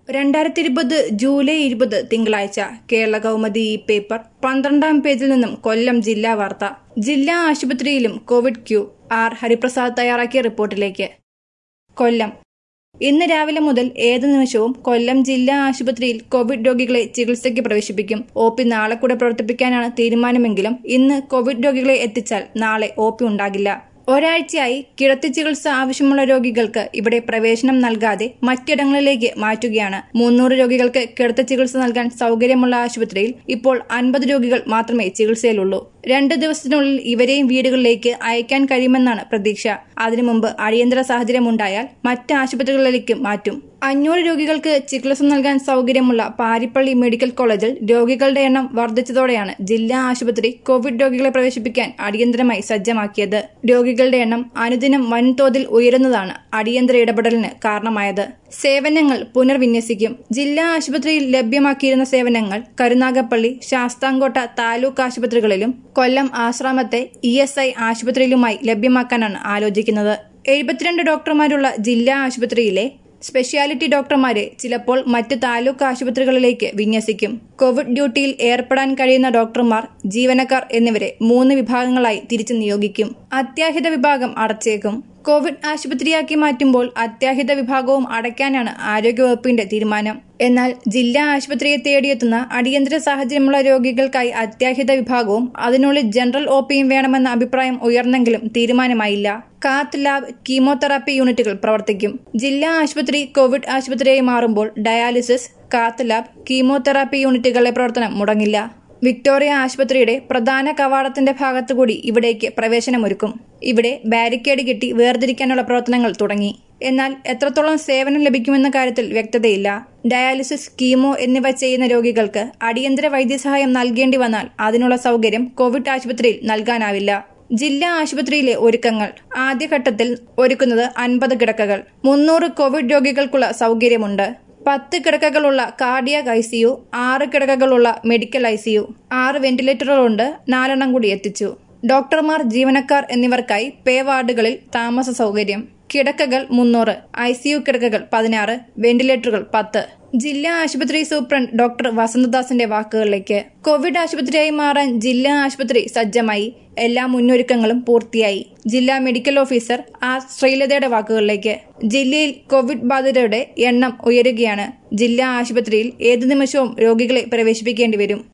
രണ്ടായിരത്തി ഇരുപത് ജൂലൈ ഇരുപത് തിങ്കളാഴ്ച കേരള കൗമുദി ഈ പേപ്പർ പന്ത്രണ്ടാം പേജിൽ നിന്നും കൊല്ലം ജില്ലാ വാർത്ത ജില്ലാ ആശുപത്രിയിലും കോവിഡ് ക്യൂ ആർ ഹരിപ്രസാദ് തയ്യാറാക്കിയ റിപ്പോർട്ടിലേക്ക് കൊല്ലം ഇന്ന് രാവിലെ മുതൽ ഏത് നിമിഷവും കൊല്ലം ജില്ലാ ആശുപത്രിയിൽ കോവിഡ് രോഗികളെ ചികിത്സയ്ക്ക് പ്രവേശിപ്പിക്കും ഒ പി നാളെ കൂടെ പ്രവർത്തിപ്പിക്കാനാണ് തീരുമാനമെങ്കിലും ഇന്ന് കോവിഡ് രോഗികളെ എത്തിച്ചാൽ നാളെ ഒ പി ഉണ്ടാകില്ല ഒരാഴ്ചയായി കിടത്തി ചികിത്സ ആവശ്യമുള്ള രോഗികൾക്ക് ഇവിടെ പ്രവേശനം നൽകാതെ മറ്റിടങ്ങളിലേക്ക് മാറ്റുകയാണ് മുന്നൂറ് രോഗികൾക്ക് കിടത്തി ചികിത്സ നൽകാൻ സൗകര്യമുള്ള ആശുപത്രിയിൽ ഇപ്പോൾ അൻപത് രോഗികൾ മാത്രമേ ചികിത്സയിലുള്ളൂ രണ്ട് ദിവസത്തിനുള്ളിൽ ഇവരെയും വീടുകളിലേക്ക് അയക്കാൻ കഴിയുമെന്നാണ് പ്രതീക്ഷ അതിനു മുമ്പ് അടിയന്തര സാഹചര്യമുണ്ടായാൽ മറ്റ് ആശുപത്രികളിലേക്ക് മാറ്റും അഞ്ഞൂറ് രോഗികൾക്ക് ചികിത്സ നൽകാൻ സൗകര്യമുള്ള പാരിപ്പള്ളി മെഡിക്കൽ കോളേജിൽ രോഗികളുടെ എണ്ണം വർദ്ധിച്ചതോടെയാണ് ജില്ലാ ആശുപത്രി കോവിഡ് രോഗികളെ പ്രവേശിപ്പിക്കാൻ അടിയന്തരമായി സജ്ജമാക്കിയത് രോഗികളുടെ എണ്ണം അനുദിനം വൻതോതിൽ ഉയരുന്നതാണ് അടിയന്തര ഇടപെടലിന് കാരണമായത് സേവനങ്ങൾ പുനർവിന്യസിക്കും ജില്ലാ ആശുപത്രിയിൽ ലഭ്യമാക്കിയിരുന്ന സേവനങ്ങൾ കരുനാഗപ്പള്ളി ശാസ്താംകോട്ട താലൂക്ക് ആശുപത്രികളിലും കൊല്ലം ആശ്രാമത്തെ ഇ എസ് ഐ ആശുപത്രിയിലുമായി ലഭ്യമാക്കാനാണ് ആലോചിക്കുന്നത് എഴുപത്തിരണ്ട് ഡോക്ടർമാരുള്ള ജില്ലാ ആശുപത്രിയിലെ സ്പെഷ്യാലിറ്റി ഡോക്ടർമാരെ ചിലപ്പോൾ മറ്റ് താലൂക്ക് ആശുപത്രികളിലേക്ക് വിന്യസിക്കും കോവിഡ് ഡ്യൂട്ടിയിൽ ഏർപ്പെടാൻ കഴിയുന്ന ഡോക്ടർമാർ ജീവനക്കാർ എന്നിവരെ മൂന്ന് വിഭാഗങ്ങളായി തിരിച്ചു നിയോഗിക്കും അത്യാഹിത വിഭാഗം അടച്ചേക്കും കോവിഡ് ആശുപത്രിയാക്കി മാറ്റുമ്പോൾ അത്യാഹിത വിഭാഗവും അടയ്ക്കാനാണ് ആരോഗ്യവകുപ്പിന്റെ തീരുമാനം എന്നാൽ ജില്ലാ ആശുപത്രിയെ തേടിയെത്തുന്ന അടിയന്തര സാഹചര്യമുള്ള രോഗികൾക്കായി അത്യാഹിത വിഭാഗവും അതിനുള്ളിൽ ജനറൽ ഒ പിയും വേണമെന്ന അഭിപ്രായം ഉയർന്നെങ്കിലും തീരുമാനമായില്ല കാത്ത് ലാബ് കീമോതെറാപ്പി യൂണിറ്റുകൾ പ്രവർത്തിക്കും ജില്ലാ ആശുപത്രി കോവിഡ് ആശുപത്രിയായി മാറുമ്പോൾ ഡയാലിസിസ് കാത്ത് ലാബ് കീമോതെറാപ്പി യൂണിറ്റുകളുടെ പ്രവർത്തനം മുടങ്ങില്ല വിക്ടോറിയ ആശുപത്രിയുടെ പ്രധാന കവാടത്തിന്റെ ഭാഗത്തുകൂടി ഇവിടേക്ക് പ്രവേശനമൊരുക്കും ഇവിടെ ബാരിക്കേഡ് കെട്ടി വേർതിരിക്കാനുള്ള പ്രവർത്തനങ്ങൾ തുടങ്ങി എന്നാൽ എത്രത്തോളം സേവനം ലഭിക്കുമെന്ന കാര്യത്തിൽ വ്യക്തതയില്ല ഡയാലിസിസ് കീമോ എന്നിവ ചെയ്യുന്ന രോഗികൾക്ക് അടിയന്തര വൈദ്യസഹായം നൽകേണ്ടി വന്നാൽ അതിനുള്ള സൗകര്യം കോവിഡ് ആശുപത്രിയിൽ നൽകാനാവില്ല ജില്ലാ ആശുപത്രിയിലെ ഒരുക്കങ്ങൾ ആദ്യഘട്ടത്തിൽ ഒരുക്കുന്നത് അൻപത് കിടക്കകൾ മുന്നൂറ് കോവിഡ് രോഗികൾക്കുള്ള സൗകര്യമുണ്ട് പത്ത് കിടക്കകളുള്ള കാർഡിയാക് ഐ സിയു ആറ് കിടക്കകളുള്ള മെഡിക്കൽ ഐ സിയു ആറ് വെന്റിലേറ്ററുകളുണ്ട് നാലെണ്ണം കൂടി എത്തിച്ചു ഡോക്ടർമാർ ജീവനക്കാർ എന്നിവർക്കായി പേ വാർഡുകളിൽ താമസ സൗകര്യം കിടക്കകൾ മുന്നൂറ് ഐ സിയു കിടക്കകൾ പതിനാറ് വെന്റിലേറ്ററുകൾ പത്ത് ജില്ലാ ആശുപത്രി സൂപ്രണ്ട് ഡോക്ടർ വസന്തദാസിന്റെ വാക്കുകളിലേക്ക് കോവിഡ് ആശുപത്രിയായി മാറാൻ ജില്ലാ ആശുപത്രി സജ്ജമായി എല്ലാ മുന്നൊരുക്കങ്ങളും പൂർത്തിയായി ജില്ലാ മെഡിക്കൽ ഓഫീസർ ആർ ശ്രീലതയുടെ വാക്കുകളിലേക്ക് ജില്ലയിൽ കോവിഡ് ബാധിതരുടെ എണ്ണം ഉയരുകയാണ് ജില്ലാ ആശുപത്രിയിൽ ഏതു നിമിഷവും രോഗികളെ പ്രവേശിപ്പിക്കേണ്ടി വരും